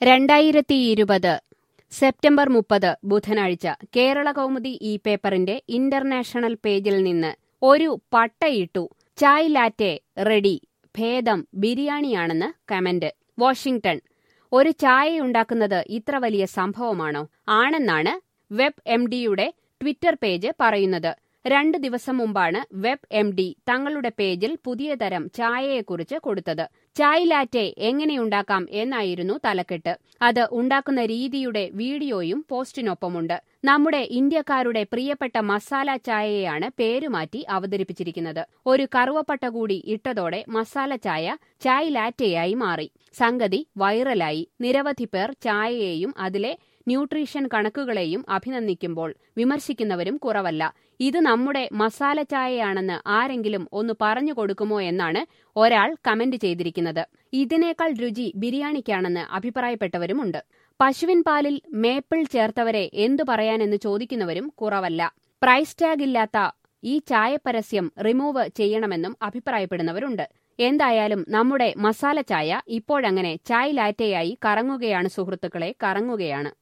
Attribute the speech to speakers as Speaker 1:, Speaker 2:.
Speaker 1: രണ്ടായിരത്തി ഇരുപത് സെപ്റ്റംബർ മുപ്പത് ബുധനാഴ്ച കേരള കൗമുദി ഈ പേപ്പറിന്റെ ഇന്റർനാഷണൽ പേജിൽ നിന്ന് ഒരു പട്ടയിട്ടു ചായ് ലാറ്റെ റെഡി ഭേദം ബിരിയാണിയാണെന്ന് കമന്റ് വാഷിംഗ്ടൺ ഒരു ചായയുണ്ടാക്കുന്നത് ഇത്ര വലിയ സംഭവമാണോ ആണെന്നാണ് വെബ് എം ഡിയുടെ ട്വിറ്റർ പേജ് പറയുന്നത് രണ്ട് ദിവസം മുമ്പാണ് വെബ് എം ഡി തങ്ങളുടെ പേജിൽ പുതിയ തരം ചായയെക്കുറിച്ച് കൊടുത്തത് ചായ് ലാറ്റെ എങ്ങനെയുണ്ടാക്കാം എന്നായിരുന്നു തലക്കെട്ട് അത് ഉണ്ടാക്കുന്ന രീതിയുടെ വീഡിയോയും പോസ്റ്റിനൊപ്പമുണ്ട് നമ്മുടെ ഇന്ത്യക്കാരുടെ പ്രിയപ്പെട്ട മസാല ചായയെയാണ് പേരുമാറ്റി അവതരിപ്പിച്ചിരിക്കുന്നത് ഒരു കറുവപ്പട്ട കൂടി ഇട്ടതോടെ മസാല ചായ ചായ് ലാറ്റയായി മാറി സംഗതി വൈറലായി നിരവധി പേർ ചായയെയും അതിലെ ന്യൂട്രീഷൻ കണക്കുകളെയും അഭിനന്ദിക്കുമ്പോൾ വിമർശിക്കുന്നവരും കുറവല്ല ഇത് നമ്മുടെ മസാല ചായയാണെന്ന് ആരെങ്കിലും ഒന്ന് പറഞ്ഞു കൊടുക്കുമോ എന്നാണ് ഒരാൾ കമന്റ് ചെയ്തിരിക്കുന്നത് ഇതിനേക്കാൾ രുചി ബിരിയാണിക്കാണെന്ന് അഭിപ്രായപ്പെട്ടവരുമുണ്ട് പശുവിൻ പാലിൽ മേപ്പിൾ ചേർത്തവരെ എന്തു പറയാനെന്ന് ചോദിക്കുന്നവരും കുറവല്ല പ്രൈസ് ടാഗ് ഇല്ലാത്ത ഈ ചായപരസ്യം റിമൂവ് ചെയ്യണമെന്നും അഭിപ്രായപ്പെടുന്നവരുണ്ട് എന്തായാലും നമ്മുടെ മസാല ചായ ഇപ്പോഴങ്ങനെ ചായ് ലാറ്റയായി കറങ്ങുകയാണ് സുഹൃത്തുക്കളെ കറങ്ങുകയാണ്